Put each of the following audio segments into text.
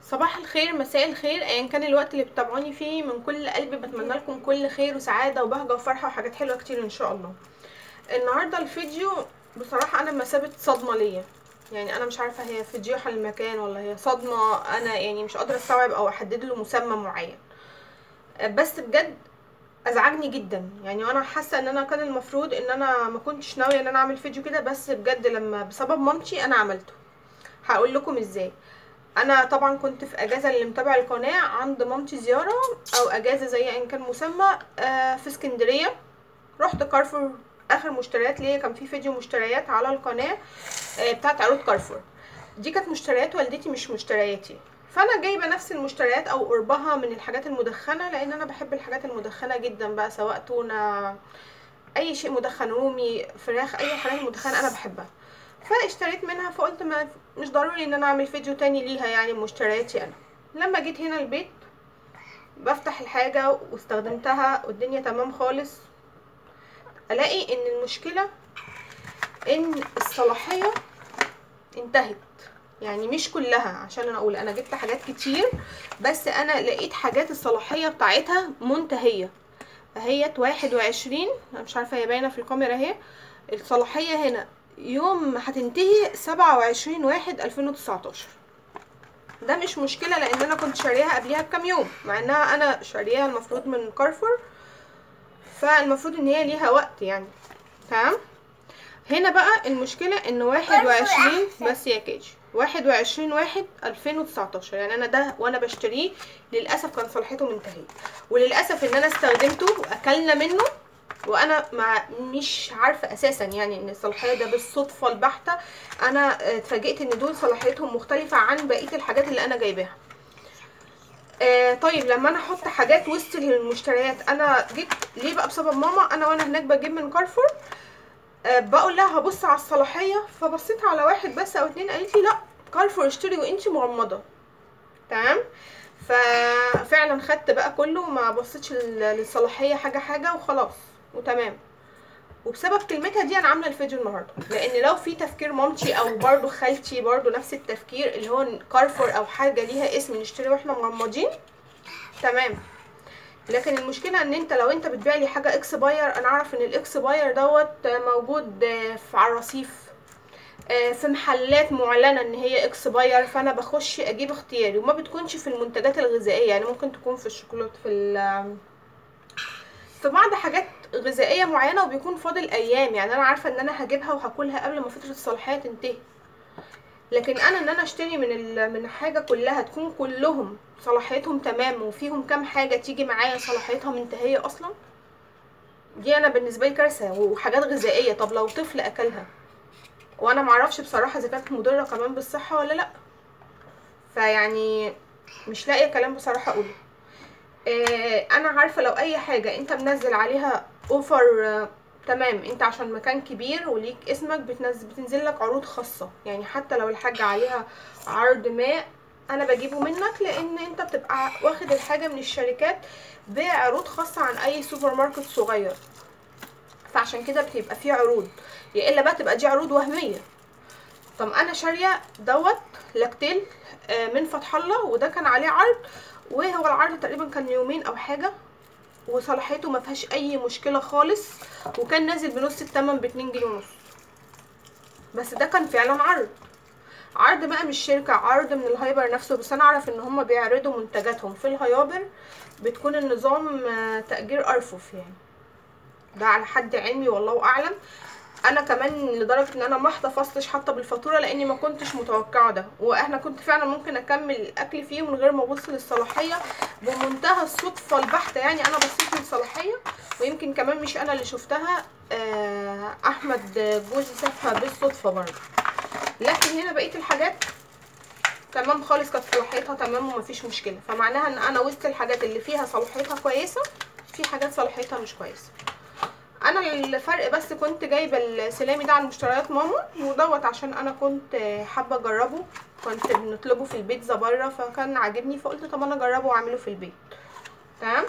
صباح الخير مساء الخير ايا كان الوقت اللي بتتابعوني فيه من كل قلبي بتمنى لكم كل خير وسعاده وبهجه وفرحه وحاجات حلوه كتير ان شاء الله النهارده الفيديو بصراحه انا بمثابه صدمه ليا يعني انا مش عارفه هي فضيحه للمكان ولا هي صدمه انا يعني مش قادره استوعب او احدد له مسمى معين بس بجد ازعجني جدا يعني وانا حاسه ان انا كان المفروض ان انا ما كنتش ناويه ان انا اعمل فيديو كده بس بجد لما بسبب مامتي انا عملته هقول لكم ازاي انا طبعا كنت في اجازه اللي متابع القناه عند مامتي زياره او اجازه زي ان كان مسمى آه في اسكندريه رحت كارفور اخر مشتريات ليا كان في فيديو مشتريات على القناه آه بتاعت عروض كارفور دي كانت مشتريات والدتي مش مشترياتي فانا جايبه نفس المشتريات او قربها من الحاجات المدخنه لان انا بحب الحاجات المدخنه جدا بقى سواء تونه اي شيء مدخن رومي فراخ اي حاجات مدخنه انا بحبها فاشتريت منها فقلت ما مش ضروري ان انا اعمل فيديو تاني ليها يعني مشترياتي انا لما جيت هنا البيت بفتح الحاجه واستخدمتها والدنيا تمام خالص الاقي ان المشكله ان الصلاحيه انتهت يعني مش كلها عشان انا اقول انا جبت حاجات كتير بس انا لقيت حاجات الصلاحيه بتاعتها منتهيه اهيت واحد وعشرين انا مش عارفه هي باينه في الكاميرا اهي الصلاحيه هنا يوم هتنتهي سبعة وعشرين واحد الفين وتسعتاشر ده مش مشكلة لان انا كنت شاريها قبلها بكام يوم مع انها انا شاريها المفروض من كارفور فالمفروض ان هي ليها وقت يعني تمام هنا بقى المشكلة ان واحد وعشرين بس يا كيجي واحد وعشرين واحد الفين وتسعتاشر يعني انا ده وانا بشتريه للاسف كان صلاحيته منتهية وللاسف ان انا استخدمته واكلنا منه وانا مع مش عارفه اساسا يعني ان الصلاحيه ده بالصدفه البحته انا اتفاجئت ان دول صلاحيتهم مختلفه عن بقيه الحاجات اللي انا جايباها آه طيب لما انا احط حاجات وسط المشتريات انا جيت ليه بقى بسبب ماما انا وانا هناك بجيب من كارفور آه بقول لها هبص على الصلاحيه فبصيت على واحد بس او اتنين قالت لي لا كارفور اشتري وانتي مغمضه تمام ففعلا خدت بقى كله ما بصيتش للصلاحيه حاجه حاجه وخلاص وتمام وبسبب كلمتها دي انا عامله الفيديو النهارده لان لو في تفكير مامتي او برضو خالتي برضو نفس التفكير اللي هو كارفور او حاجه ليها اسم نشتري واحنا مغمضين تمام لكن المشكله ان انت لو انت بتبيع لي حاجه اكس باير انا اعرف ان الاكس باير دوت موجود في على الرصيف في محلات معلنه ان هي اكس باير فانا بخش اجيب اختياري وما بتكونش في المنتجات الغذائيه يعني ممكن تكون في الشوكولاته في في بعض حاجات غذائيه معينه وبيكون فاضل ايام يعني انا عارفه ان انا هجيبها وهاكلها قبل ما فتره الصلاحيه تنتهي لكن انا ان انا اشتري من من حاجه كلها تكون كلهم صلاحيتهم تمام وفيهم كام حاجه تيجي معايا صلاحيتها منتهيه اصلا دي انا بالنسبه لي كارثه وحاجات غذائيه طب لو طفل اكلها وانا معرفش بصراحه اذا كانت مضره كمان بالصحه ولا لا فيعني مش لاقيه كلام بصراحه اقوله آه انا عارفه لو اي حاجه انت منزل عليها اوفر آه تمام انت عشان مكان كبير وليك اسمك بتنزل بتنزل لك عروض خاصه يعني حتى لو الحاجه عليها عرض ما انا بجيبه منك لان انت بتبقى واخد الحاجه من الشركات بعروض خاصه عن اي سوبر ماركت صغير فعشان كده بتبقى فيه عروض يا الا بقى تبقى دي عروض وهميه طب انا شاريه دوت لاكتيل آه من فتح الله وده كان عليه عرض وهو العرض تقريبا كان يومين او حاجه وصلاحيته ما فيهاش اي مشكله خالص وكان نازل بنص الثمن ب 2 جنيه ونص بس ده كان فعلا عرض عرض بقى مش شركه عرض من الهايبر نفسه بس انا اعرف ان هم بيعرضوا منتجاتهم في الهيابر بتكون النظام تاجير ارفف يعني ده على حد علمي والله اعلم انا كمان لدرجه ان انا ما احتفظتش حتى بالفاتوره لاني ما كنتش متوقعه ده واحنا كنت فعلا ممكن اكمل الاكل فيه من غير ما ابص للصلاحيه بمنتهى الصدفه البحته يعني انا بصيت للصلاحيه ويمكن كمان مش انا اللي شفتها آه احمد جوزي شافها بالصدفه برضه لكن هنا بقيه الحاجات تمام خالص كانت صلاحيتها تمام ومفيش مشكله فمعناها ان انا وسط الحاجات اللي فيها صلاحيتها كويسه في حاجات صلاحيتها مش كويسه انا الفرق بس كنت جايبه السلامي ده عن مشتريات ماما ودوت عشان انا كنت حابه اجربه كنت بنطلبه في البيتزا بره فكان عاجبني فقلت طب انا اجربه واعمله في البيت تمام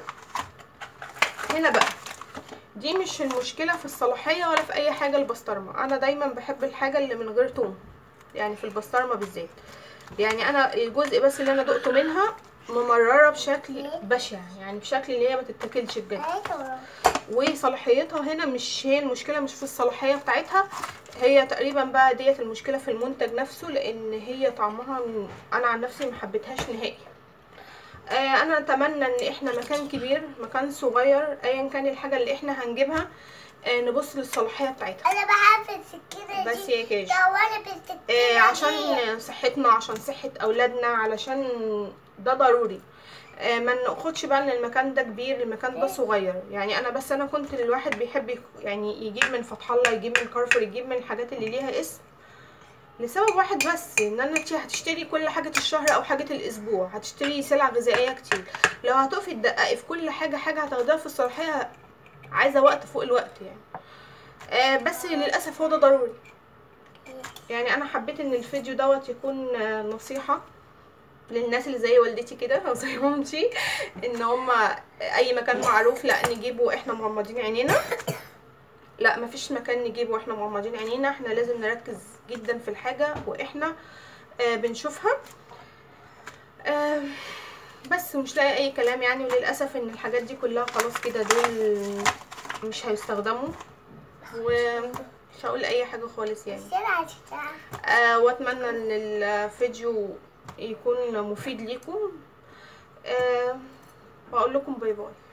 هنا بقى دي مش المشكله في الصلاحيه ولا في اي حاجه البسطرمه انا دايما بحب الحاجه اللي من غير توم يعني في البسطرمه بالذات يعني انا الجزء بس اللي انا دقته منها ممرره بشكل بشع يعني بشكل اللي هي ما تتاكلش بجد وصلاحيتها هنا مش هي المشكله مش في الصلاحيه بتاعتها هي تقريبا بقى ديت المشكله في المنتج نفسه لان هي طعمها م- انا عن نفسي ما حبيتهاش نهائي آه انا اتمنى ان احنا مكان كبير مكان صغير ايا كان الحاجه اللي احنا هنجيبها آه نبص للصلاحيه بتاعتها انا بحب السكينه دي بس يا كاش دوري بالسكينه آه دي. عشان صحتنا عشان صحة أولادنا علشان ده ضروري آه ما ناخدش بقى ان المكان ده كبير المكان ده صغير يعني انا بس انا كنت الواحد بيحب يك- يعني يجيب من فتح الله يجيب من كارفور يجيب من الحاجات اللي ليها اسم لسبب واحد بس ان انا انت هتشتري كل حاجة الشهر او حاجة الاسبوع هتشتري سلع غذائية كتير لو هتقفي تدققي في كل حاجة حاجة هتاخديها في الصلاحية عايزة وقت فوق الوقت يعني آه بس للأسف هو ده ضروري يعني انا حبيت ان الفيديو دوت يكون آه، نصيحة للناس اللي زي والدتي كده او زي مامتي ان هما اي مكان معروف لا نجيبه احنا مغمضين عينينا لا مفيش مكان نجيبه واحنا مغمضين عينينا احنا لازم نركز جدا في الحاجة واحنا آه بنشوفها آه بس مش لاقي اي كلام يعني وللاسف ان الحاجات دي كلها خلاص كده دول مش هيستخدموا ومش هقول اي حاجة خالص يعني السرعه بتاعها آه واتمنى ان الفيديو يكون مفيد ليكم آه واقول لكم باي باي